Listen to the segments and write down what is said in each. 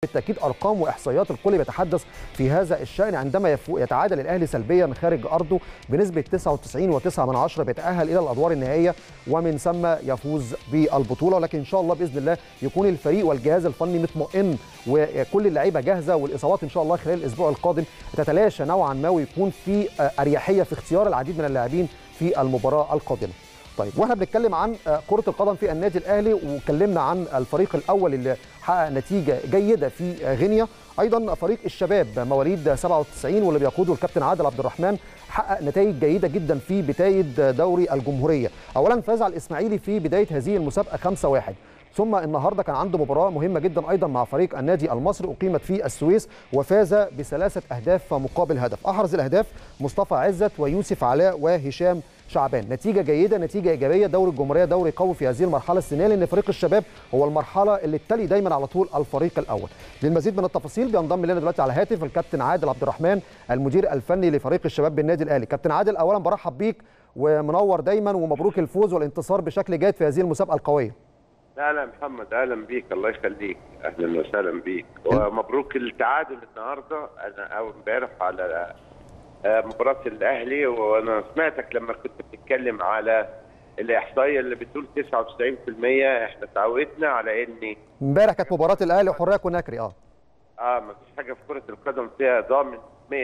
بالتاكيد ارقام واحصائيات الكل بيتحدث في هذا الشان عندما يتعادل الاهلي سلبيا خارج ارضه بنسبه 99.9 بيتاهل الى الادوار النهائيه ومن ثم يفوز بالبطوله ولكن ان شاء الله باذن الله يكون الفريق والجهاز الفني مطمئن وكل اللعيبه جاهزه والاصابات ان شاء الله خلال الاسبوع القادم تتلاشى نوعا ما ويكون في اريحيه في اختيار العديد من اللاعبين في المباراه القادمه. طيب واحنا بنتكلم عن كره القدم في النادي الاهلي وكلمنا عن الفريق الاول اللي حقق نتيجه جيده في غينيا ايضا فريق الشباب مواليد 97 واللي بيقوده الكابتن عادل عبد الرحمن حقق نتائج جيده جدا في بدايه دوري الجمهوريه اولا فاز على الاسماعيلي في بدايه هذه المسابقه 5-1 ثم النهارده كان عنده مباراه مهمه جدا ايضا مع فريق النادي المصري اقيمت في السويس وفاز بثلاثه اهداف مقابل هدف احرز الاهداف مصطفى عزت ويوسف علاء وهشام شعبان نتيجه جيده نتيجه ايجابيه دوري الجمهوريه دوري قوي في هذه المرحله السنيه لان فريق الشباب هو المرحله اللي تلي دايما على طول الفريق الاول للمزيد من التفاصيل بينضم لنا دلوقتي على الهاتف الكابتن عادل عبد الرحمن المدير الفني لفريق الشباب بالنادي الاهلي كابتن عادل اولا برحب بيك ومنور دايما ومبروك الفوز والانتصار بشكل جيد في هذه المسابقه القويه اهلا محمد اهلا بيك الله يخليك اهلا وسهلا بيك ومبروك التعادل النهارده انا او امبارح على مباراه الاهلي وانا سمعتك لما كنت بتتكلم على الاحصائيه اللي بتقول 99% احنا تعودنا على ان امبارح كانت مباراه الاهلي وحريه كوناكري اه اه ما فيش حاجه في كره القدم فيها ضامن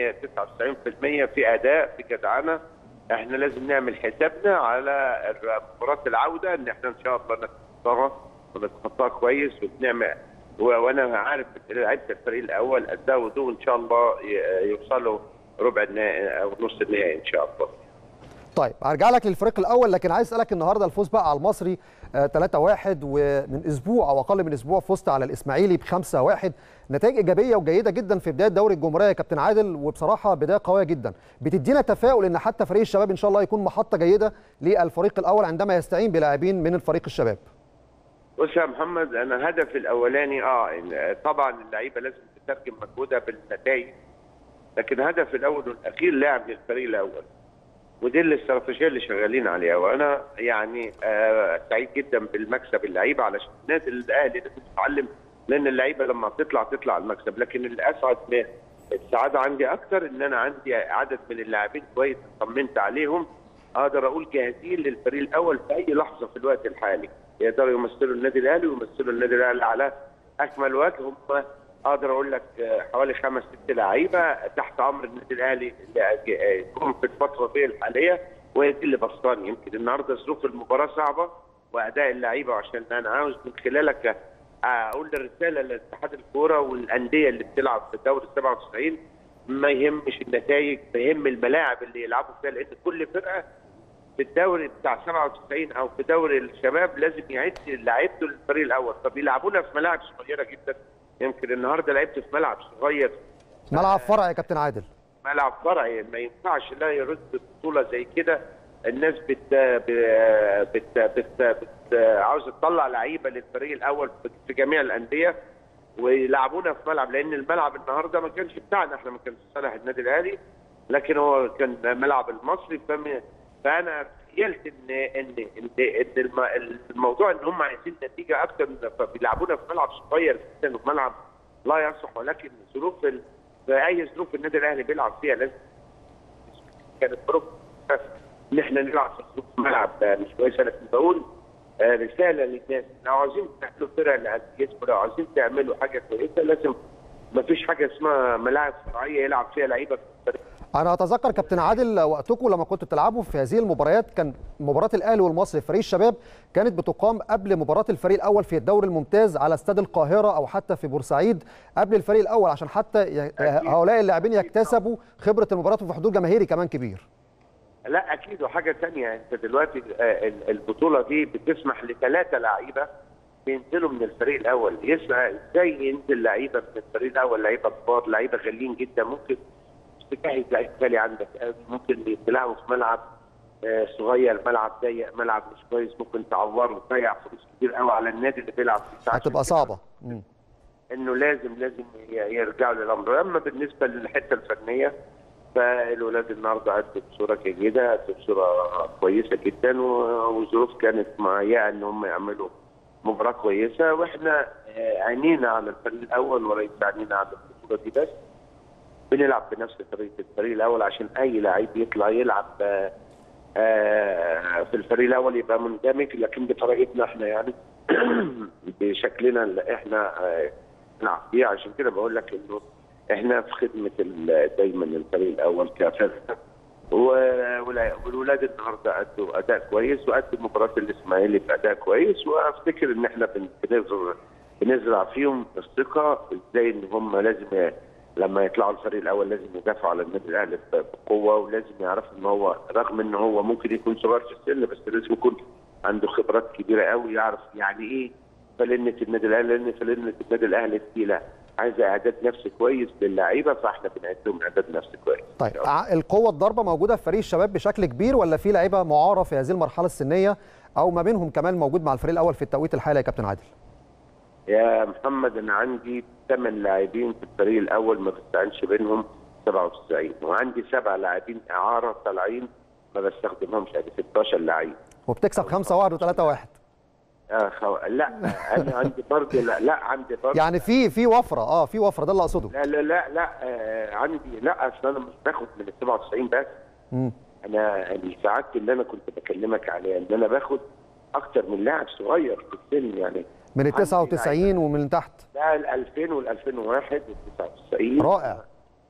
199% في اداء في جدعنه احنا لازم نعمل حسابنا على مباراه العوده ان احنا ان شاء الله نتخطاها ونتخطاها كويس ونعمل وانا عارف لعيبه الفريق الاول اداء ودو ان شاء الله يوصلوا ربع النهائي او نص النهائي ان شاء الله. طيب هرجع لك للفريق الاول لكن عايز اسالك النهارده الفوز بقى على المصري 3-1 ومن اسبوع او اقل من اسبوع فزت على الاسماعيلي ب 5-1 نتائج ايجابيه وجيده جدا في بدايه دوري الجمهوريه يا كابتن عادل وبصراحه بدايه قويه جدا بتدينا تفاؤل ان حتى فريق الشباب ان شاء الله يكون محطه جيده للفريق الاول عندما يستعين بلاعبين من الفريق الشباب. بص يا محمد انا هدفي الاولاني اه طبعا اللعيبه لازم تترجم مجهودها بالنتائج لكن هدف الاول والاخير لعب للفريق الاول ودي الاستراتيجيه اللي شغالين عليها وانا يعني آه سعيد جدا بالمكسب اللعيبه علشان النادي الاهلي لازم تتعلم لان اللعيبه لما تطلع تطلع المكسب لكن الاسعد السعاده عندي اكتر ان انا عندي عدد من اللاعبين كويس طمنت عليهم اقدر اقول جاهزين للفريق الاول في اي لحظه في الوقت الحالي يقدروا يمثلوا النادي الاهلي ويمثلوا النادي الاهلي على اكمل وجه هم اقدر اقول لك حوالي خمس ست لعيبه تحت امر النادي الاهلي اللي يكون في الفتره دي الحاليه وهي دي اللي بسطاني يمكن النهارده ظروف المباراه صعبه واداء اللعيبه عشان انا عاوز من خلالك اقول رساله لاتحاد الكوره والانديه اللي بتلعب في الدوري 97 ما يهمش النتائج يهم الملاعب اللي يلعبوا فيها لان كل فرقه في الدوري بتاع 97 او في دوري الشباب لازم يعد لعيبته للفريق الاول فبيلعبونا في ملاعب صغيره جدا يمكن النهارده لعبت في ملعب صغير ملعب فرعي يا كابتن عادل ملعب فرعي ما ينفعش لا يرد بطوله زي كده الناس بت بت بت, بت عاوزه تطلع لعيبه للفريق الاول في جميع الانديه ويلعبونا في ملعب لان الملعب النهارده ما كانش بتاعنا احنا ما كانش صالح النادي الاهلي لكن هو كان ملعب المصري فانا تخيلت ان ان ان الموضوع ان هم عايزين نتيجه اكتر فبيلعبونا في ملعب صغير جدا وملعب لا يصح ولكن ظروف ال... في اي ظروف النادي الاهلي بيلعب فيها لازم كانت ظروف ان احنا نلعب في ظروف ملعب مش كويسه لكن بقول رساله للناس لو عايزين تعملوا فرقه لاسيتكم لو عايزين تعملوا حاجه كويسه لازم ما فيش حاجه اسمها ملاعب فرعيه يلعب فيها لعيبه في الفريق انا اتذكر كابتن عادل وقتكم لما كنتوا تلعبوا في هذه المباريات كان مباراه الاهلي والمصري فريق الشباب كانت بتقام قبل مباراه الفريق الاول في الدوري الممتاز على استاد القاهره او حتى في بورسعيد قبل الفريق الاول عشان حتى هؤلاء اللاعبين يكتسبوا خبره المباراه وفي حضور جماهيري كمان كبير لا اكيد وحاجه ثانيه انت دلوقتي البطوله دي بتسمح لثلاثه لعيبه ينزلوا من الفريق الاول يسمع ازاي ينزل لعيبه من الفريق الاول لعيبه كبار لعيبه غاليين جدا ممكن تجهز لعيب غالي عندك ممكن تلعبه في ملعب صغير ملعب ضيق ملعب مش كويس ممكن تعوره وتضيع فلوس كتير قوي على النادي اللي بيلعب فيه هتبقى صعبه انه لازم لازم يرجعوا للامر اما بالنسبه للحته الفنيه فالولاد النهارده ادوا بصوره جيده ادوا بصوره كويسه جدا وظروف كانت مهيئه ان هم يعملوا مباراه كويسه واحنا آه، عينينا على الفريق الاول وليس عينينا على البطوله دي بس بنلعب بنفس طريقه الفريق الاول عشان اي لعيب يطلع يلعب آه، آه، في الفريق الاول يبقى مندمج لكن بطريقتنا احنا يعني بشكلنا اللي احنا آه، نلعب بيه عشان كده بقول لك انه احنا في خدمه ال- دايما الفريق الاول كفرقه و- ولا- والولاد النهارده ادوا اداء كويس وادوا مباراه الاسماعيلي باداء كويس وافتكر ان احنا بن- بنزرع بنزرع فيهم الثقه ازاي ان هم لازم ي- لما يطلعوا الفريق الاول لازم يدافعوا على النادي الاهلي ب- بقوه ولازم يعرفوا ان هو رغم ان هو ممكن يكون صغير في السن بس لازم يكون عنده خبرات كبيره قوي يعرف يعني ايه فلنه النادي الاهلي لان فلنه النادي الاهلي تقيله عايزه اعداد نفسي كويس للعيبه فاحنا بنعد لهم اعداد نفسي كويس طيب ع- القوه الضربه موجوده في فريق الشباب بشكل كبير ولا في لعيبه معاره في هذه المرحله السنيه او ما بينهم كمان موجود مع الفريق الاول في التوقيت الحالي يا كابتن عادل يا محمد انا عندي ثمان لاعبين في الفريق الاول ما بستعنش بينهم 97 وعندي سبع لاعبين اعاره طالعين ما بستخدمهمش ادي 16 لعيب وبتكسب 5 1 و3 1 آه خو... لا انا عندي برضه لا لا عندي برضه يعني في في وفره اه في وفره ده اللي اقصده لا لا لا لا آه عندي لا اصل انا مش باخد من ال 97 بس مم. انا الساعات اللي انا كنت بكلمك عليها ان انا باخد اكتر من لاعب صغير في السن يعني من ال عندي 99 ومن تحت لا ال 2000 وال 2001 وال 99 رائع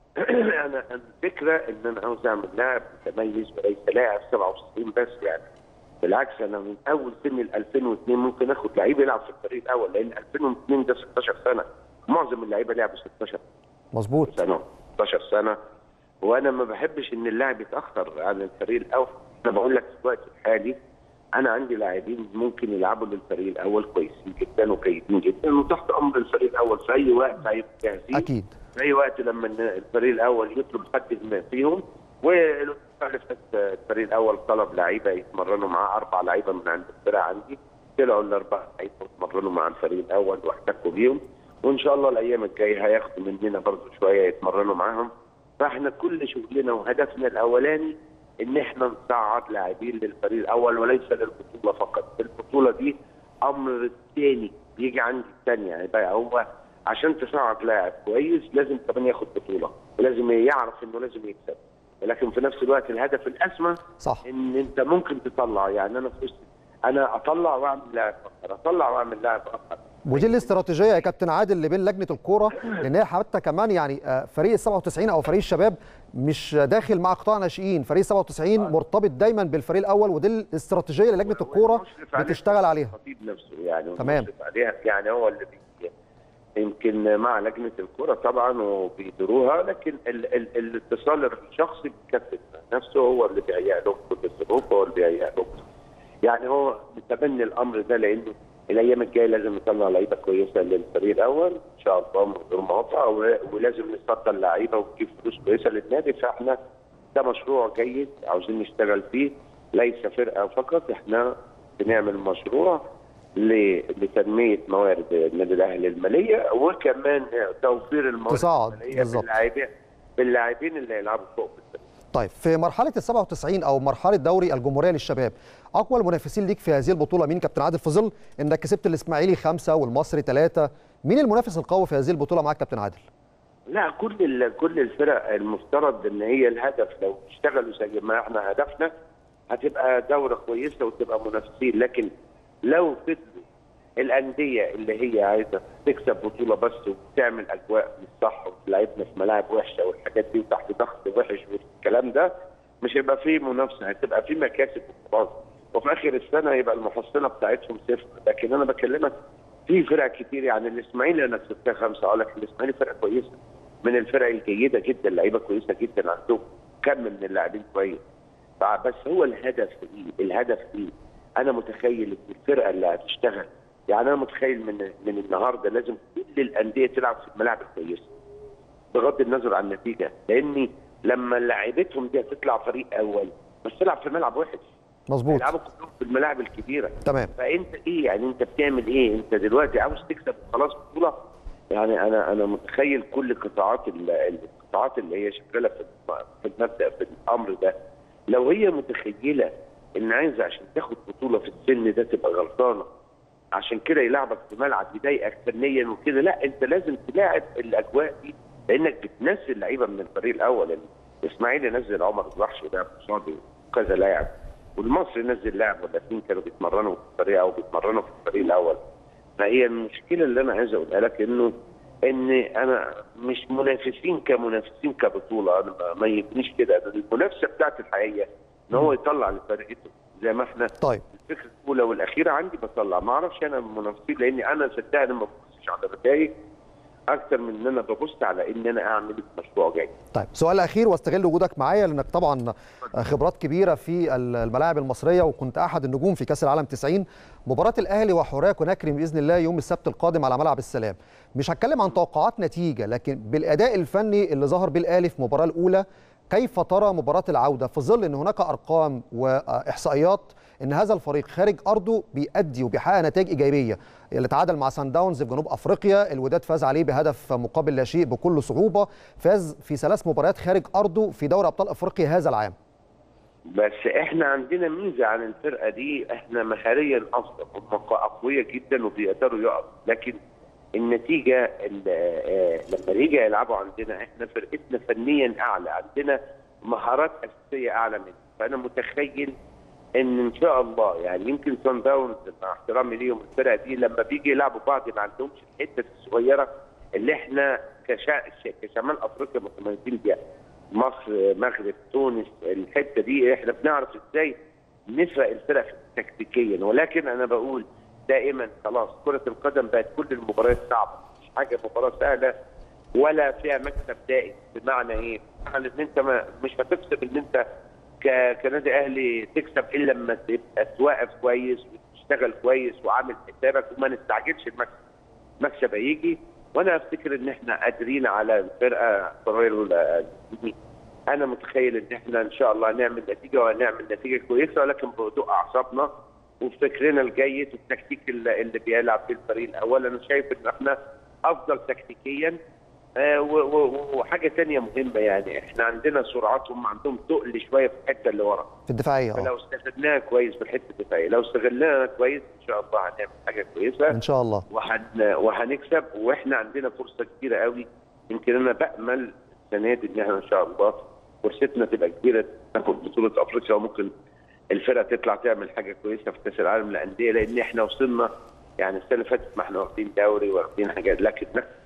انا الفكره ان انا عاوز اعمل لاعب متميز وليس لاعب 97 بس يعني بالعكس انا من اول سن ال 2002 ممكن اخد لعيب يلعب في الفريق الاول لان 2002 ده 16 سنه معظم اللعيبه لعبوا 16 مظبوط سنه 16 سنه وانا ما بحبش ان اللاعب يتاخر عن الفريق الاول انا بقول لك في الوقت الحالي انا عندي لاعبين ممكن يلعبوا للفريق الاول كويسين جدا وجيدين جدا وتحت امر الفريق الاول في اي وقت هيبقوا جاهزين اكيد في اي وقت لما الفريق الاول يطلب حد ما فيهم والاسبوع اللي فات الفريق الاول طلب لعيبه يتمرنوا معاه اربع لعيبه من عند الفرقه عندي طلعوا الاربع لعيبه يتمرنوا مع الفريق الاول واحتكوا بيهم وان شاء الله الايام الجايه هياخدوا مننا برضه شويه يتمرنوا معاهم فاحنا كل شغلنا وهدفنا الاولاني ان احنا نصعد لاعبين للفريق الاول وليس للبطوله فقط البطوله دي امر ثاني بيجي عندي الثانيه يعني بقى هو عشان تصعد لاعب كويس لازم كمان ياخد بطوله ولازم يعرف انه لازم يكسب ولكن في نفس الوقت الهدف الاسمى صح ان انت ممكن تطلع يعني انا في وسط انا اطلع واعمل لاعب اخر اطلع واعمل لاعب اخر ودي الاستراتيجيه يا كابتن عادل اللي بين لجنه الكوره لان هي حتى كمان يعني آه، فريق ال 97 او فريق الشباب مش داخل مع قطاع ناشئين فريق 97 مرتبط دايما بالفريق الاول ودي الاستراتيجيه اللي لجنه الكوره والمشرف عليه بتشتغل عليها الخطيب نفسه يعني تمام. والمشرف عليها يعني هو اللي بي يمكن مع لجنه الكره طبعا وبيديروها لكن ال ال الاتصال الشخصي بالكابتن نفسه هو اللي بيهيئ لهم كل الظروف هو اللي بيهيئ لهم يعني هو متبني الامر ده لانه الايام الجايه لازم نطلع لعيبه كويسه للفريق الاول ان شاء الله من غير مقاطعه و- ولازم نصدر لعيبه ونجيب فلوس كويسه للنادي فاحنا ده مشروع جيد عاوزين نشتغل فيه ليس فرقه فقط احنا بنعمل مشروع ل- لتنميه موارد النادي الاهلي الماليه وكمان توفير الموارد تصاعد، الماليه بالظبط. باللاعبين باللاعبين اللي هيلعبوا فوق في الفريق. طيب في مرحله ال 97 او مرحله دوري الجمهوريه للشباب اقوى المنافسين ليك في هذه البطوله مين كابتن عادل في ظل انك كسبت الاسماعيلي خمسه والمصري ثلاثه مين المنافس القوي في هذه البطوله معاك كابتن عادل لا كل ال- كل الفرق المفترض ان هي الهدف لو اشتغلوا زي ما احنا هدفنا هتبقى دوره كويسه وتبقى منافسين لكن لو فضلوا الانديه اللي هي عايزه تكسب بطوله بس وتعمل اجواء مش صح وتلعبنا في ملاعب وحشه والحاجات دي وتحت ضغط وحش والكلام ده مش هيبقى فيه منافسه هتبقى فيه مكاسب وخلاص وفي اخر السنه يبقى المحصله بتاعتهم صفر لكن انا بكلمك في فرق كتير يعني الاسماعيلي انا كسبتها خمسه اقول لك الاسماعيلي فرقه كويسه من الفرق الجيده جدا لعيبه كويسه جدا عندهم كم من اللاعبين كويس بس هو الهدف ايه؟ الهدف ايه؟ انا متخيل ان الفرقه اللي هتشتغل يعني انا متخيل من من النهارده لازم كل الانديه تلعب في الملاعب الكويسه بغض النظر عن النتيجه لاني لما لعيبتهم دي هتطلع فريق اول مش تلعب في ملعب وحش مظبوط يلعبوا كلهم في الملاعب الكبيره تمام فانت ايه يعني انت بتعمل ايه انت دلوقتي عاوز تكسب خلاص بطوله يعني انا انا متخيل كل قطاعات ال- القطاعات اللي هي شغاله في الم- في المبدا في الامر ده لو هي متخيله ان عايزه عشان تاخد بطوله في السن ده تبقى غلطانه عشان كده يلعبك في ملعب يضايقك فنيا وكده لا انت لازم تلاعب الاجواء دي لانك بتنزل لعيبه من الفريق الاول الاسماعيلي نزل عمر الوحش ولعب قصادي وكذا لاعب والمصري نزل لاعب ولا اثنين كانوا بيتمرنوا في الفريق او بيتمرنوا في الفريق الاول فهي المشكله اللي انا عايز اقولها لك انه ان انا مش منافسين كمنافسين كبطوله انا ما- ما يبنيش كده أنا المنافسه بتاعت الحقيقه ان هو يطلع لفرقته زي ما احنا طيب الفكره الاولى والاخيره عندي بطلع ما اعرفش انا من المنافسين لاني انا صدقني ما ببصش على النتائج اكتر من ان انا ببص على ان انا اعمل مشروع جاي طيب سؤال اخير واستغل وجودك معايا لانك طبعا خبرات كبيره في الملاعب المصريه وكنت احد النجوم في كاس العالم 90 مباراه الاهلي وحوريه كوناكري باذن الله يوم السبت القادم على ملعب السلام مش هتكلم عن توقعات نتيجه لكن بالاداء الفني اللي ظهر بيه الاهلي في المباراه الاولى كيف ترى مباراه العوده في ظل ان هناك ارقام واحصائيات ان هذا الفريق خارج ارضه بيأدي وبيحقق نتائج ايجابيه اللي تعادل مع سان داونز في جنوب افريقيا الوداد فاز عليه بهدف مقابل لا شيء بكل صعوبه فاز في ثلاث مباريات خارج ارضه في دوري ابطال افريقيا هذا العام بس احنا عندنا ميزه عن الفرقه دي احنا مهاريا افضل هم اقوياء جدا وبيقدروا يقفوا لكن النتيجه ال- آه، لما يجي يلعبوا عندنا احنا فرقتنا فنيا اعلى عندنا مهارات اساسيه اعلى منهم فانا متخيل ان ان شاء الله يعني يمكن سان داونز مع احترامي ليهم الفرقه دي لما بيجي يلعبوا بعض ما عندهمش الحته الصغيره اللي احنا كشا... كشمال افريقيا متميزين بيها مصر مغرب تونس الحته دي احنا بنعرف ازاي نسرق الفرق تكتيكيا ولكن انا بقول دائما خلاص كره القدم بقت كل المباريات صعبه مش حاجه مباراه سهله ولا فيها مكسب دائم بمعنى ايه؟ بمعنى ان انت ما مش هتكسب ان انت ك- كنادي اهلي تكسب الا لما تبقى واقف كويس وتشتغل كويس وعامل حسابك وما نستعجلش المكسب. المكسب هيجي وانا افتكر ان احنا قادرين على الفرقه قرير دي انا متخيل ان احنا ان شاء الله هنعمل نتيجه وهنعمل نتيجه كويسه ولكن بهدوء اعصابنا وبفكرنا الجيد والتكتيك اللي اللي بيلعب فيه الفريق الاول انا شايف ان احنا افضل تكتيكيا آه، و- و- وحاجه ثانيه مهمه يعني احنا عندنا سرعات هم عندهم تقل شويه في الحته اللي ورا في الدفاعيه اه فلو استفدناها كويس في الحته الدفاعيه لو استغلناها كويس ان شاء الله هنعمل حاجه كويسه ان شاء الله وهن وهنكسب واحنا عندنا فرصه كبيره قوي يمكن انا بامل السنه دي ان احنا ان شاء الله فرصتنا تبقى كبيره ناخد بطوله افريقيا وممكن الفرقه تطلع تعمل حاجه كويسه في كاس العالم للانديه لان احنا وصلنا يعني السنه اللي فاتت ما احنا واخدين دوري واخدين حاجات لكن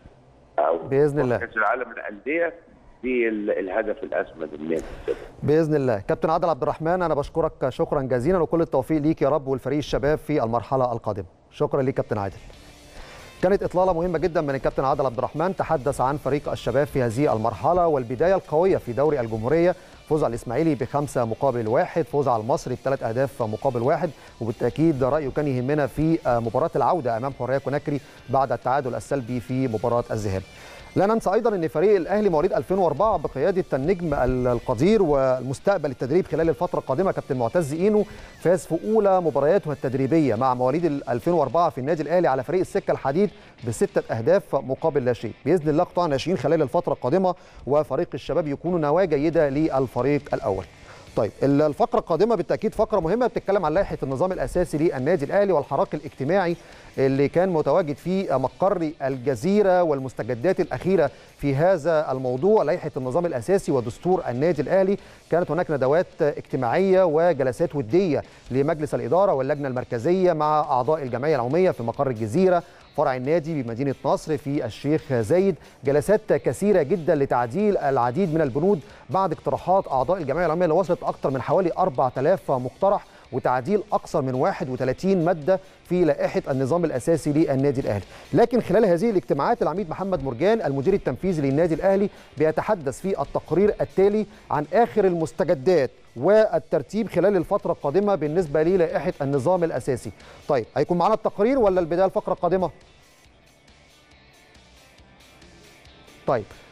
أو بإذن الله. كاس العالم للانديه دي ال- الهدف الاسمى للنادي باذن الله كابتن عادل عبد الرحمن انا بشكرك شكرا جزيلا وكل التوفيق ليك يا رب والفريق الشباب في المرحله القادمه شكرا ليك كابتن عادل كانت اطلاله مهمه جدا من الكابتن عادل عبد الرحمن تحدث عن فريق الشباب في هذه المرحله والبدايه القويه في دوري الجمهوريه فوز على الاسماعيلي بخمسه مقابل واحد فوز على المصري بثلاث اهداف مقابل واحد وبالتاكيد رايه كان يهمنا في مباراه العوده امام حريه كوناكري بعد التعادل السلبي في مباراه الذهاب لا ننسى ايضا ان فريق الاهلي مواليد 2004 بقياده النجم القدير والمستقبل التدريب خلال الفتره القادمه كابتن معتز اينو فاز في اولى مبارياته التدريبيه مع مواليد 2004 في النادي الاهلي على فريق السكه الحديد بسته اهداف مقابل لا شيء باذن الله قطاع ناشئين خلال الفتره القادمه وفريق الشباب يكونوا نواه جيده للفريق الاول طيب الفقرة القادمة بالتأكيد فقرة مهمة بتتكلم عن لائحة النظام الأساسي للنادي الأهلي والحراك الاجتماعي اللي كان متواجد في مقر الجزيرة والمستجدات الأخيرة في هذا الموضوع لائحة النظام الأساسي ودستور النادي الأهلي كانت هناك ندوات اجتماعية وجلسات ودية لمجلس الإدارة واللجنة المركزية مع أعضاء الجمعية العمومية في مقر الجزيرة فرع النادي بمدينة نصر في الشيخ زايد جلسات كثيرة جدا لتعديل العديد من البنود بعد اقتراحات أعضاء الجمعية العمومية اللي وصلت أكثر من حوالي 4000 مقترح وتعديل أكثر من 31 مادة في لائحة النظام الأساسي للنادي الأهلي لكن خلال هذه الاجتماعات العميد محمد مرجان المدير التنفيذي للنادي الأهلي بيتحدث في التقرير التالي عن آخر المستجدات والترتيب خلال الفترة القادمة بالنسبة للائحة النظام الأساسي طيب هيكون معنا التقرير ولا البداية الفقرة القادمة؟ طيب